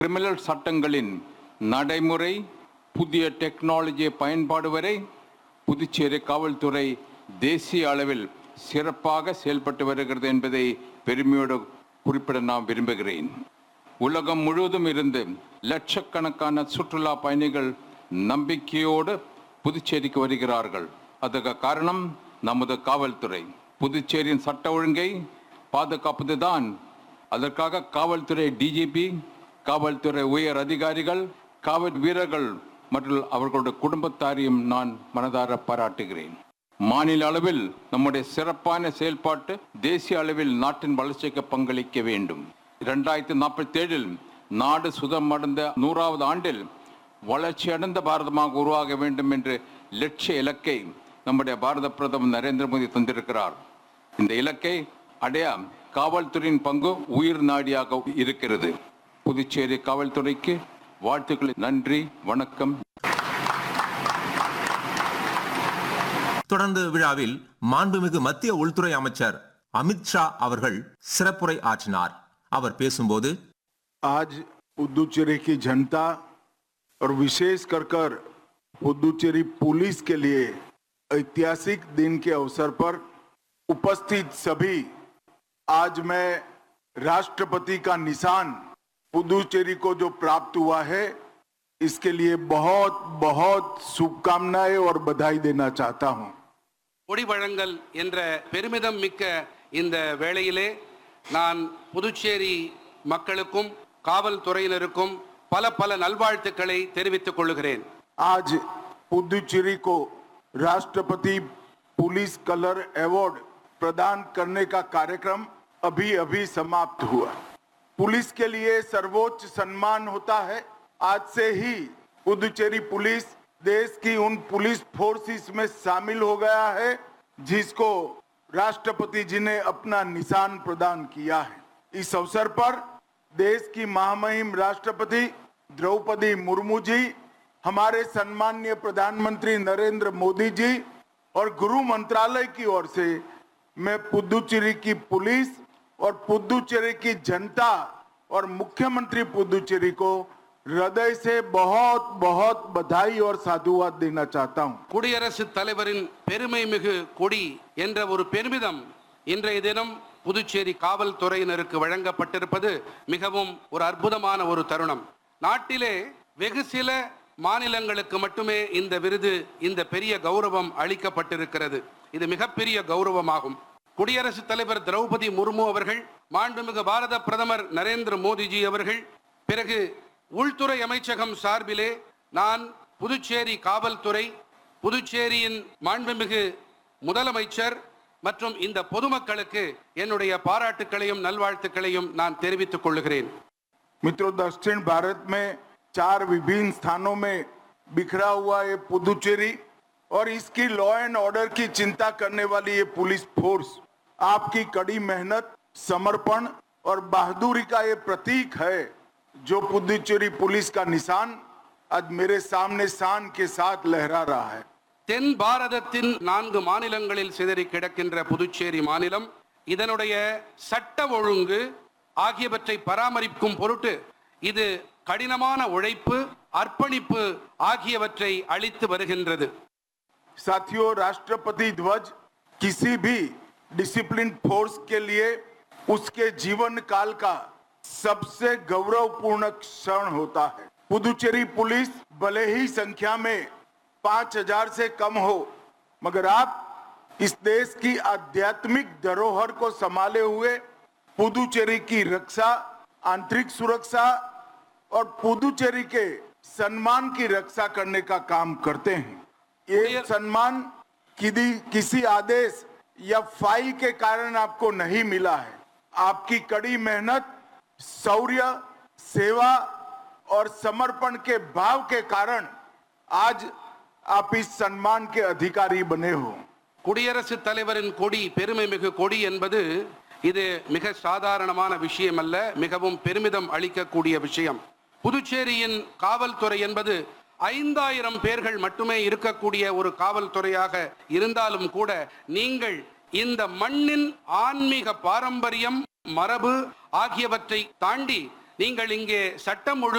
criminal சட்டங்களின் நடைமுறை புதிய டெக்னாலஜி பயன்பாடு வரை புதுச்சேரி காவல்துறை தேசிய அளவில் சிறப்பாக செயல்பட்டு வருகிறது என்பதை பெருமையோடு குறிப்பிட நான் விரும்புகிறேன் உலகம் முழுவதும் இருந்து லட்சக்கணக்கான சுற்றுலா பயணிகள் நம்பிக்கையோடு புதுச்சேரிக்கு வருகிறார்கள் அதுக்கு காரணம் நமது காவல்துறை புதுச்சேரியின் சட்ட ஒழுங்கை பாதுகாப்பதுதான் அதற்காக காவல்துறை டிஜிபி காவல்துறை உயர் அதிகாரிகள் காவல் வீரர்கள் மற்றும் அவர்களுடைய குடும்பத்தாரையும் நான் மனதார பாராட்டுகிறேன் மாநில அளவில் நம்முடைய சிறப்பான செயல்பாட்டு தேசிய அளவில் நாட்டின் வளர்ச்சிக்கு பங்களிக்க வேண்டும் இரண்டாயிரத்தி நாற்பத்தி ஏழில் நாடு சுதமடைந்த நூறாவது ஆண்டில் வளர்ச்சியடைந்த பாரதமாக உருவாக வேண்டும் என்று லட்சிய இலக்கை நம்முடைய பாரத பிரதமர் நரேந்திர மோடி தந்திருக்கிறார் இந்த இலக்கை அடைய காவல்துறையின் பங்கு உயிர் நாடியாக இருக்கிறது புதுச்சேரி காவல்துறைக்கு வாழ்த்துக்கள் நன்றி வணக்கம் தொடர்ந்து விழாவில் மாண்புமிகு மத்திய உள்துறை அமைச்சர் அமித்ஷா அவர்கள் சிறப்புரை ஆற்றினார் அவர் பேசும்போது आज पुदुचेरी की जनता और विशेष कर कर पुदुचेरी पुलिस के लिए ऐतिहासिक दिन के अवसर पर उपस्थित सभी आज मैं राष्ट्रपति का निशान पुदुचेरी को जो प्राप्त हुआ है इसके लिए बहुत बहुत शुभकामनाएं और बधाई देना चाहता हूं கொடி வழங்கல் என்ற பெருமிதம் மிக்க இந்த வேளையிலே நான் புதுச்சேரி மக்களுக்கும் காவல்துறையினருக்கும் பல பல நல்வாழ்த்துக்களை தெரிவித்துக் கொள்கிறேன் आज पुदुचेरी को राष्ट्रपति पुलिस कलर अवार्ड प्रदान करने का कार्यक्रम अभी अभी समाप्त हुआ पुलिस के लिए सर्वोच्च सम्मान होता है आज से ही पुदुचेरी पुलिस देश की उन पुलिस फोर्सेस में शामिल हो गया है जिसको राष्ट्रपति जी ने अपना निशान प्रदान किया है इस अवसर पर देश की महामहिम राष्ट्रपति द्रौपदी मुर्मू जी हमारे सम्मान्य प्रधानमंत्री नरेंद्र मोदी जी और गृह मंत्रालय की ओर से मैं पुदुचेरी की पुलिस और पुदुचेरी की जनता और मुख्यमंत्री पुदुचेरी को हृदय से बहुत बहुत बधाई और साधुवाद देना चाहता हूं குடியரசுத் தலைவரின் பெருமை மிகு கொடி என்ற ஒரு பெருமிதம் இன்றைய தினம் புதுச்சேரி காவல்துறையினருக்கு வழங்கப்பட்டிருப்பது மிகவும் ஒரு அற்புதமான ஒரு தருணம் நாட்டிலே வெகு சில மாநிலங்களுக்கு மட்டுமே இந்த விருது இந்த பெரிய கௌரவம் அளிக்கப்பட்டிருக்கிறது இது மிகப்பெரிய கௌரவமாகும் குடியரசுத் தலைவர் திரௌபதி முர்மு அவர்கள் மாண்புமிகு பாரத பிரதமர் நரேந்திர மோடிஜி அவர்கள் பிறகு உள்துறை அமைச்சகம் சார்பிலே நான் புதுச்சேரி காவல்துறை புதுச்சேரியின் மாண்புமிகு முதலமைச்சர் மற்றும் இந்த பொதுமக்களுக்கு என்னுடைய பாராட்டுக்களையும் நல்வாழ்த்துக்களையும் நான் தெரிவித்துக் கொள்கிறேன் मित्रों दक्षिण भारत में चार विभिन्न स्थानों में बिखरा हुआ ये पुदुचेरी और इसकी लॉ एंड ऑर्डर की चिंता करने वाली ये पुलिस फोर्स आपकी कड़ी मेहनत समर्पण और बहादुरी का ये प्रतीक है जो पुदुचेरी पुलिस का निशान आज मेरे सामने शान के साथ लहरा रहा है தென் பாரதத்தின் நான்கு மாநிலங்களில் சிதறி கிடக்கின்ற புதுச்சேரி மாநிலம் இதனுடைய சட்ட ஒழுங்கு ஆகியவற்றை பராமரிக்கும் பொருட்டு இது கடினமான உழைப்பு அர்ப்பணிப்பு ஆகியவற்றை அளித்து வருகின்றது साथियों राष्ट्रपति ध्वज किसी भी डिसिप्लिन फोर्स के लिए उसके जीवन काल का सबसे गौरवपूर्ण क्षण होता है पुदुचेरी पुलिस भले ही संख्या में पांच हजार से कम हो मगर आप इस देश की आध्यात्मिक धरोहर को संभाले हुए पुदुचेरी की रक्षा आंतरिक सुरक्षा और पुदुचेरी के सम्मान की रक्षा करने का काम करते हैं ये सम्मान किसी किसी आदेश या फाइल के कारण आपको नहीं मिला है आपकी कड़ी मेहनत शौर्य सेवा और समर्पण के भाव के कारण आज आप इस सम्मान के अधिकारी बने हो குடியரசுத் தலைவரின் கொடி பெருமை மிகு கொடி என்பது இது மிக சாதாரணமான விஷயம் அல்ல மிகவும் பெருமிதம் அளிக்கக்கூடிய விஷயம் புதுச்சேரியின் காவல்துறை என்பது ஐந்தாயிரம் பேர்கள் மட்டுமே இருக்கக்கூடிய ஒரு காவல்துறையாக இருந்தாலும் கூட நீங்கள் இந்த மண்ணின் ஆன்மீக பாரம்பரியம் மரபு ஆகியவற்றை தாண்டி நீங்கள் இங்கே சட்டம் ஒழுங்கு